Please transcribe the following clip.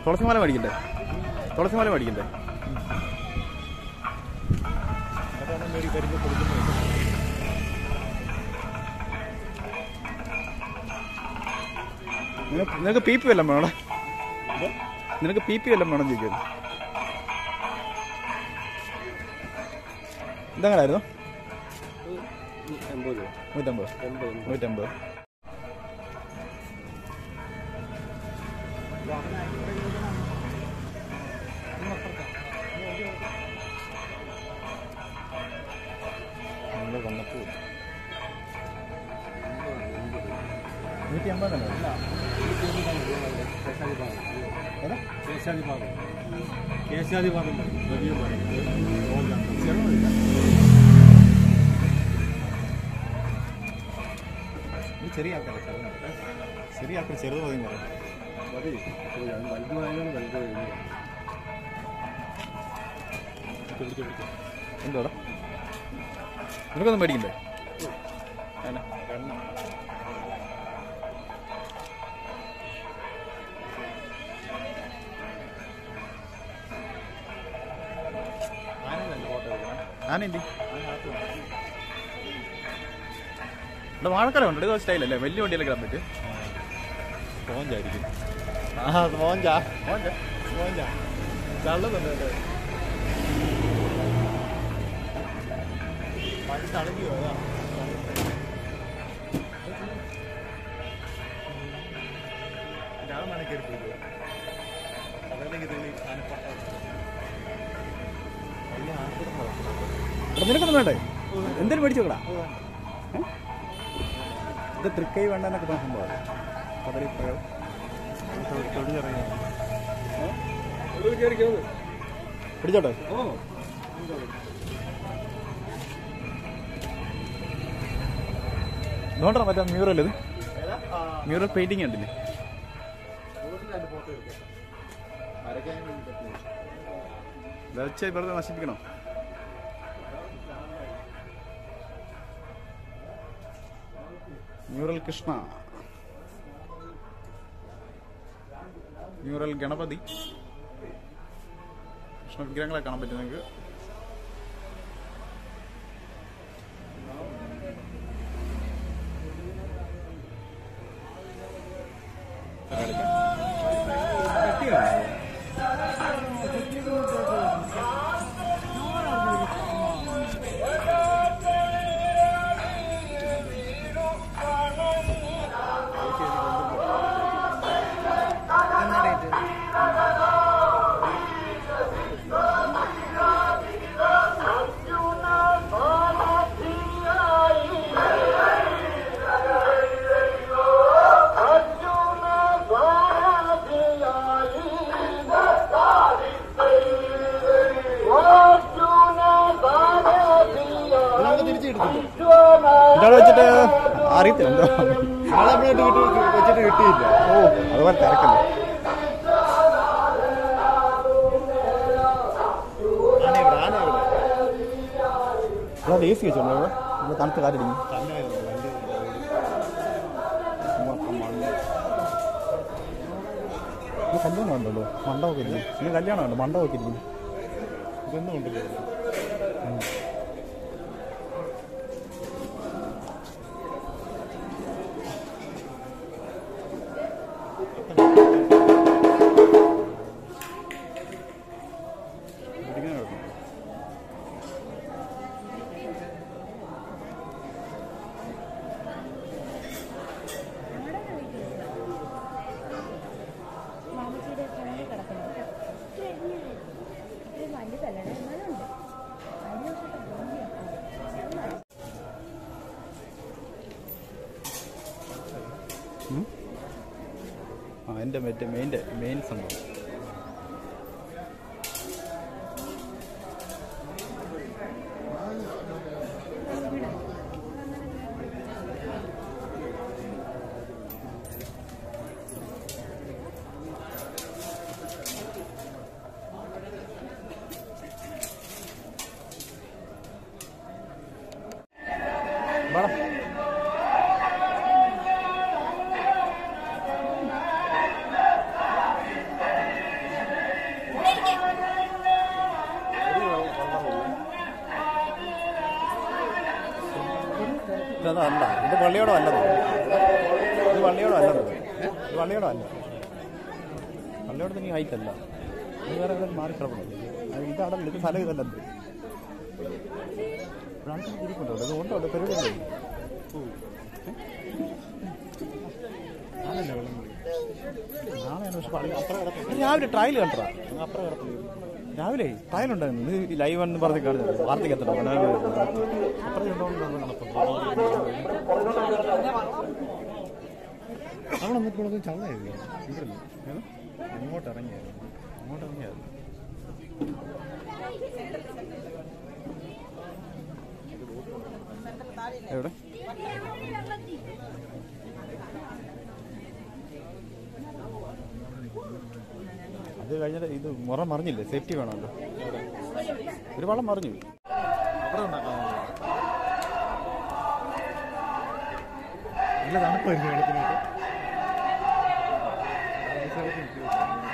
തുളസിമാല മേടിക്കണ്ടേ തുളസിമാല മേടിക്കണ്ടേ അതാണ് മേടി വരുമ്പോൾ കൊടുക്കുന്നത് നിനക്ക് നിനക്ക് പി പി വല്ലതും വേണോടാ നിനക്ക് പി പി വല്ലതും വേണം ചോദിക്കുന്നു ഇതെങ്ങനായിരുന്നു എൺപത് രൂപ നൂറ്റമ്പത് എൺപത് നൂറ്റമ്പത് നമ്മൾ വന്നപ്പോൾ നൂറ്റി അമ്പത് തന്നെ ഏതാ കേശാദിപാദം കേശാദിപാദം വലിയ മരം ചെറുതില്ല ഈ ചെറിയ ആൾക്കാരെ ചെറിയ ആൾക്കാർ ചെറുത് മതി എന്ന് പറയും മതി വലുതുമായാലും വലുത് കഴിഞ്ഞു പിടിച്ചു പിടിച്ചു എന്തോടാ നിനക്കൊന്നും മേടിക്കണ്ടേ അല്ല എണ്ണം ആനയല്ലേ ഫോട്ടോ എടുക്കണം ആനന്തി ഇവിടെ വാഴക്കല ഉണ്ട് ഇത് സ്റ്റൈലല്ലേ വലിയ വണ്ടിയിലൊക്കെ ഇടാൻ പറ്റും സ്പോഞ്ചായിരിക്കും ആ സ്പോഞ്ചാ സ്പോഞ്ചാ തള്ളുന്നുണ്ട് കേട്ടോ പണ്ട് തളഞ്ഞു പോയതാ രാമനെ കയറി പോയി അതിലേക്ക് തെളി ആനപ്പട്ട വലിയ ആനപ്പുറം ഇവിടെ നിനക്കൊന്നും വേണ്ടേ എന്തേലും മേടിച്ചു നോക്കടാ ഇത് തൃക്കൈ വേണ്ട എന്നൊക്കെ പറഞ്ഞ സംഭവം കദളിപ്പഴം പിടിച്ചോട്ടെ നോക്കണ മറ്റേ മ്യൂറൽ ഇത് മ്യൂറൽ പെയിന്റിങ് കണ്ടില്ലേ വെച്ച വെറുതെ നശിപ്പിക്കണോ മ്യൂറൽ കൃഷ്ണ മ്യൂറൽ ഗണപതി കൃഷ്ണ വിഗ്രഹങ്ങളെ കാണാൻ പറ്റും നിങ്ങൾക്ക് ഇതാണ് വെച്ചിട്ട് അറിയത്തില്ല എന്തോ ആളെപ്പോഴായിട്ട് കിട്ടി വെച്ചിട്ട് കിട്ടിയില്ല ഓ അതുപോലെ തിരക്കല്ലേ ആന ഇവിടെ ആന ഇവിടെ ഇവിടെ എ സി വെച്ചോണ്ടോ ഇവിടെ തണുത്ത് കാറ്റടിക്കും തന്നെ വണ്ടി ഇത് കല്യാണം ഉണ്ടല്ലോ മണ്ഡപമൊക്കെ ഇരിക്കും ഇനി കല്യാണം ഉണ്ട് മണ്ഡപമൊക്കെ ഇരിക്കും ഇതൊന്നും ഉണ്ടല്ലോ ഇടിങ്ങനെ കിടക്കും മാമച്ചിയുടെ ഫോണിൽ കിടക്കണം ഇത് വലുതല്ലട എന്നാലും ഉണ്ട് അരി നോക്കിട്ട് ഭംഗിയാക്കാം ആ എൻ്റെ മറ്റേ മെയിൻ്റെ മെയിൻ സംഭവം വാടാ. മറ്റേതല്ല ഇത് പള്ളിയോടോ അല്ലത് ഇത് പള്ളിയോടോ അല്ലത് ഇത് പള്ളിയോടോ അല്ല പള്ളിയോടത്ത് നീ ഹൈറ്റല്ല ഇത് വേറെ എവിടെ മാറി കിടപ്പുണ്ട് ഇത് അവിടെ ഇത് സ്ഥലം ഇതല്ലത് ഇവിടെ ആൾക്കാർ ഇരിപ്പുണ്ടോ ഇത് ഉണ്ടോ പരിപാടി ഉണ്ടോ? ആണല്ലേ വെള്ളം കൂടി നാളെ പക്ഷെ പള്ളി അപ്പുറം കിടപ്പ് രാവിലെ ട്രയൽ കണ്ടടാ അപ്പുറം കിടപ്പില്ല രാവിലെ ട്രയൽ ഉണ്ടായിരുന്നു ഇത് ലൈവ് എന്ന് പറഞ്ഞ് കാണുന്നത് വാർത്തയ്ക്ക് എത്തണം അപ്പുറം ഉണ്ടോന്ന് അവിടെ നിൽക്കുന്നത് ചള്ളായിരുന്നു ഇവിടല്ലേ അങ്ങോട്ട് ഇറങ്ങിയായിരുന്നു അങ്ങോട്ട് ഇറങ്ങിയത് എവിടെ അത് കഴിഞ്ഞിട്ട് ഇത് മുറ മറിഞ്ഞില്ലേ സേഫ്റ്റി വേണമല്ലോ ഒരു വള്ളം മറിഞ്ഞു അവിടെ ഉണ്ടാക്കാം നല്ല തണുപ്പായിരുന്നു വെള്ളത്തിനകത്ത്